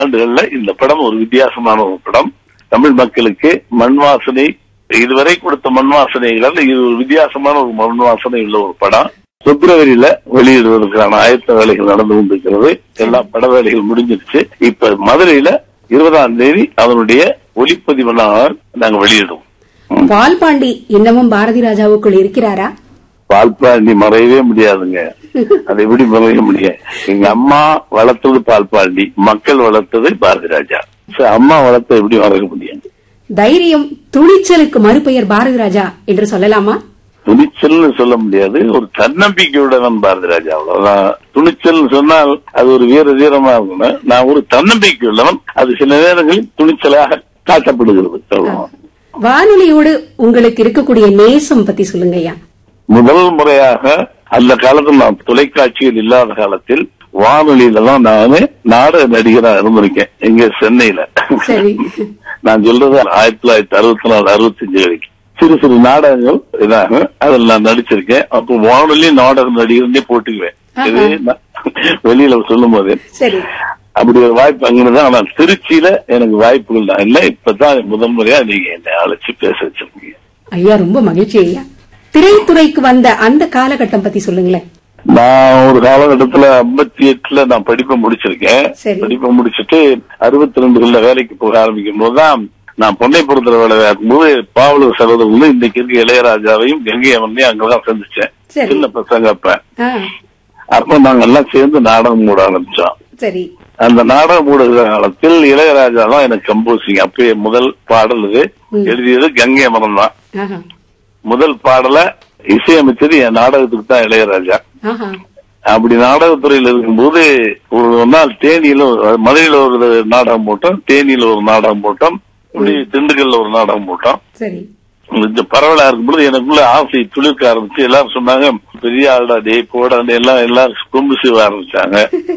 ஆண்டுகள்ல இந்த படம் ஒரு வித்தியாசமான ஒரு படம் தமிழ் மக்களுக்கு மண் வாசனை இதுவரை கொடுத்த மண் வாசனைகள் இது ஒரு வித்தியாசமான ஒரு மண் வாசனை உள்ள ஒரு படம் பிப்ரவரியில வெளியிடுவதற்கான ஆயத்த வேலைகள் நடந்து கொண்டிருக்கிறது எல்லா பட வேலைகள் முடிஞ்சிருச்சு இப்ப மதுரையில இருபதாம் தேதி அதனுடைய ஒளிப்பதிவு நாள் நாங்க வெளியிடுவோம் ம். பால்பாண்டி இன்னமும் பாரதி ராஜாவுக்குள் இருக்கிறாரா பால்பாண்டி மறையவே முடியாதுங்க அதை எப்படி மறைய முடியும் எங்க அம்மா வளர்த்தது பால்பாண்டி மக்கள் வளர்த்தது பாரதி ராஜா சரி, அம்மா வளர்த்த எப்படி மறக்க முடியும் தைரியம் துணிச்சலுக்கு மறுபெயர் பாரதி ராஜா என்று சொல்லலாமா துணிச்சல்னு சொல்ல முடியாது ஒரு தன்னம்பிக்கையுடன் பாரதி ராஜா அவ்வளவுதான் துணிச்சல்னு சொன்னால் அது ஒரு வீர தீரமா இருக்கணும் நான் ஒரு தன்னம்பிக்கை உள்ளவன் அது சில நேரங்களில் துணிச்சலாக காட்டப்படுகிறது அவ்வளவுதான். வானொலியோடு உங்களுக்கு இருக்கக்கூடிய நேசம் பத்தி சொல்லுங்க ஐயா முதல் முறையாக அந்த காலத்தில் நான் தொலைக்காட்சியில் இல்லாத காலத்தில் வானொலியில தான் நானு நாடக நடிகரா இருந்திருக்கேன் இங்க சென்னையில சரி. நான் சொல்றது ஆயிரத்தி தொள்ளாயிரத்தி அறுபத்தி நாலு அறுபத்தஞ்சு வரைக்கும் சிறு சிறு நாடகங்கள் இதாக அதில் நான் நடிச்சிருக்கேன் அப்போ வானொலி நாடக நடிகர்னே போட்டுக்குவேன் இது நான் வெளியில சொல்லும் போது சரி அப்படி ஒரு வாய்ப்பு அங்கிருந்தா ஆனா திருச்சியில எனக்கு வாய்ப்புகள் தான் இல்ல இப்பதான் முதல் முறையா நீங்க என்னை அழைச்சு பேச வச்சிருக்கீங்க ஐயா ரொம்ப மகிழ்ச்சி ஐயா திரைத்துறைக்கு வந்த அந்த காலகட்டம் பத்தி சொல்லுங்களேன் நான் ஒரு காலகட்டத்துல ஐம்பத்தி எட்டுல நான் படிப்பை முடிச்சிருக்கேன் சரி. படிப்பை முடிச்சிட்டு அறுபத்தி ரெண்டுல வேலைக்கு போக ஆரம்பிக்கும் போதுதான் நான் பொன்னைப்புறத்துல வேலை பார்க்கும்போது பாவலூர் சகோதரர்களும் இன்னைக்கு இருக்க இளையராஜாவையும் கங்கை அமர்ந்தையும் அங்கதான் சந்திச்சேன் சரி. சின்ன பசங்க அப்ப ஆ, அப்ப நாங்க எல்லாம் சேர்ந்து நாடகம் மூட ஆரம்பிச்சோம் சரி அந்த நாடகம் மூடுகிற காலத்தில் இளையராஜா தான் எனக்கு கம்போசிங் அப்பயே முதல் பாடல் இது ம். எழுதியது கங்கை அமரம் தான் ஆஹா, முதல் பாடல இசையமைச்சது என் நாடகத்துக்கு தான் இளையராஜா ஆஹா, அப்படி நாடகத்துறையில் இருக்கும்போது ஒரு நாள் தேனியில ஒரு- மதுரையில ஒரு நாடகம் போட்டோம் தேனியில ஒரு நாடகம் போட்டோம் இப்படி திண்டுக்கல்ல ஒரு நாடகம் போட்டோம் சரி இந்த பரவலா இருக்கும்போது எனக்குள்ள ஆசை துளிர்க்க ஆரம்பிச்சு எல்லாரும் சொன்னாங்க பெரிய ஆள்டா டே போட எல்லாம் எல்லாரும் கொம்பு சீவ ஆரம்பிச்சாங்க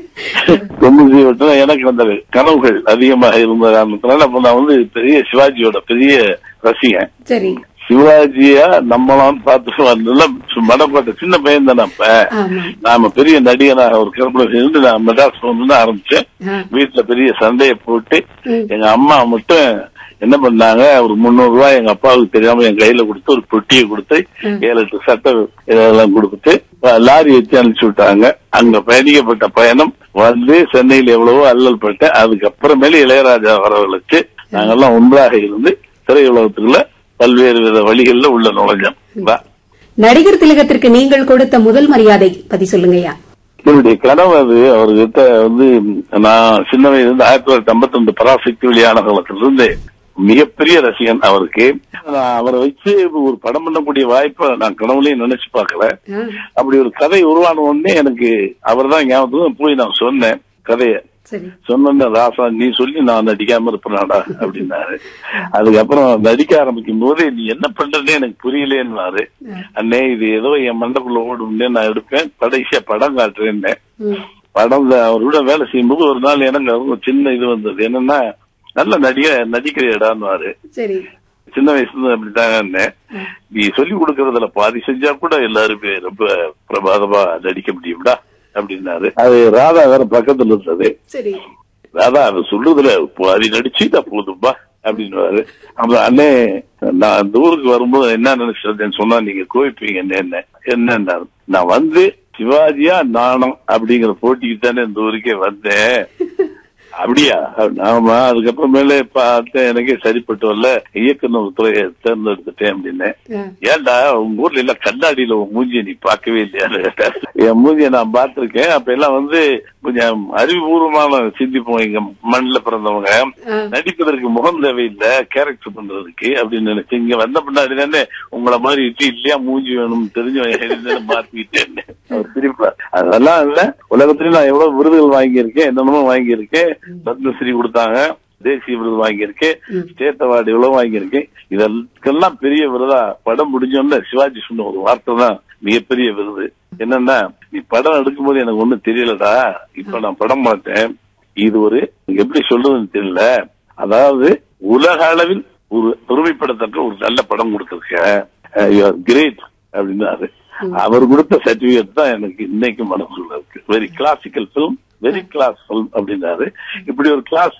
கொம்பு சீவட்டா எனக்கு அந்த கனவுகள் அதிகமாக இருந்த காரணத்தினால அப்ப நான் வந்து பெரிய சிவாஜியோட பெரிய ரசிகன் சரி சிவாஜியா நம்மளாம் பார்த்து நல்லா மடப்பட்ட சின்ன பையன் தானே அப்ப ஆமா நாம பெரிய நடிகனாக ஒரு கற்பனை செஞ்சு நான் மெட்ராஸ் வந்து ஆரம்பிச்சேன் ஆ, வீட்டுல பெரிய சண்டையை போட்டு ம். எங்க அம்மா மட்டும் என்ன பண்ணாங்க ஒரு முந்நூறு ரூபாய் எங்க அப்பாவுக்கு தெரியாம என் கையில கொடுத்து ஒரு பொட்டியை கொடுத்து ம். ஏழு எட்டு சட்டை இதெல்லாம் கொடுத்துட்டு அஹ், லாரி வச்சு அனுப்பிச்சு விட்டாங்க அங்க பயணிக்கப்பட்ட பயணம் வந்து சென்னையில் எவ்வளவோ அல்லல் பட்டேன் அதுக்கப்புறமேல இளையராஜா வரவழைச்சு நாங்கெல்லாம் ஒன்றாக இருந்து திரையுலகத்துக்குள்ள பல்வேறு வித வழிகள்ல உள்ள நுழைஞ்சோம் வா. நடிகர் திலகத்திற்கு நீங்கள் கொடுத்த முதல் மரியாதை பத்தி சொல்லுங்க ஐயா என்னுடைய கனவு அது அவர்கிட்ட வந்து நான் சின்ன வயதுல இருந்து ஆயிரத்தி தொள்ளாயிரத்தி ஐம்பத்தி ரெண்டு பராசக்தி வெளியான காலத்திலிருந்து மிகப்பெரிய ரசிகன் அவருக்கு நான் அவரை வச்சு ஒரு படம் பண்ணக்கூடிய வாய்ப்பை நான் கனவுலயும் நினைச்சு பார்க்கல ஆ, அப்படி ஒரு கதை உருவான உடனே எனக்கு அவர் தான் ஞாபகத்துக்கு போய் நான் சொன்னேன் கதையை சரி சொன்ன ராசா நீ சொல்லி நான் நடிக்காம இருப்பேனாடா அப்படின்னாரு அதுக்கப்புறம் நடிக்க ஆரம்பிக்கும் போது நீ என்ன பண்றதுன்னு எனக்கு புரியலேன்னாரு அண்ணே இது ஏதோ என் மண்டக்குள்ள ஓடும்னே நான் எடுப்பேன் கடைசியா படம் காட்டுறேன்னேன் ம், படம் அவரோட வேலை செய்யும்போது ஒரு நாள் எனக்கு ஒரு சின்ன இது வந்தது என்னன்னா நல்ல நடிக நடிக்கிறியடான்னு சரி சின்ன வயசுல இருந்து அப்படித்தாங்க இருந்தேன். நீ சொல்லி கொடுக்கறதுல பாதி செஞ்சா கூட எல்லாருமே ரொம்ப பிரபாதமா நடிக்க முடியும்டா அப்படின்னாரு அது ராதா வேற பக்கத்துல இருந்தது சரி ராதா அது சொல்றதுல பாதி நடிச்சுட்டா போதும்பா அப்படின்னு அப்புறம் அண்ணே நான் அந்த ஊருக்கு வரும்போது என்ன நினைச்சிருந்தேன்னு சொன்னா நீங்க கோவிப்பீங்க என்ன என்ன நான் வந்து சிவாஜியா நாணம் அப்படிங்கிற போட்டிக்கு தானே இந்த ஊருக்கே வந்தேன் அப்படியா ஆமா அதுக்கப்புறமேலே பார்த்தேன் எனக்கே சரிப்பட்டு வரல இயக்குனர் துறையை தேர்ந்தெடுத்துட்டேன் அப்படின்னு ஆ, ஏன்டா உங்க ஊர்ல எல்லாம் கண்ணாடியில உன் மூஞ்சிய நீ பார்க்கவே இல்லையான்னு கேட்டார். என் மூஞ்சிய நான் பார்த்திருக்கேன் அப்ப எல்லாம் வந்து கொஞ்சம் அறிவுபூர்வமான சிந்திப்போம் எங்க மண்ணில பிறந்தவங்க ஆ. நடிப்பதற்கு முகம் தேவையில்லை கேரக்டர் பண்றதுக்கு அப்படின்னு நினைச்சு இங்க வந்த பின்னாடி தானே உங்களை மாதிரி இட்டு இல்லையா மூஞ்சி வேணும் தெரிஞ்சு மாத்திக்கிட்டேன் அவர் சிரிப்பா அதெல்லாம் இல்ல உலகத்திலயும் நான் எவ்வளவு விருதுகள் வாங்கியிருக்கேன் என்னென்னமோ வாங்கியிருக்கேன் பத்மஸ்ரீ கொடுத்தாங்க தேசிய விருது வாங்கியிருக்கேன் ம். ஸ்டேட் அவார்டு இவ்வளவு வாங்கியிருக்கேன் இதற்கெல்லாம் பெரிய விருதா படம் முடிஞ்சோன்னு சிவாஜி சொன்ன ஒரு வார்த்தை தான் மிகப்பெரிய விருது என்னன்னா நீ படம் எடுக்கும்போது எனக்கு ஒண்ணும் தெரியலடா இப்ப நான் படம் பார்த்தேன் இது ஒரு எப்படி சொல்றதுன்னு தெரியல அதாவது உலக அளவில் ஒரு பெருமைப்படத்தக்க ஒரு நல்ல படம் கொடுத்திருக்க யூ ஆர் கிரேட் அப்படின்னாரு அவர் கொடுத்த சர்டிபிகேட் தான் எனக்கு இன்னைக்கு மனசுல இருக்கு very classical film very class film அப்படின்னாரு இப்படி ஒரு கிளாஸ்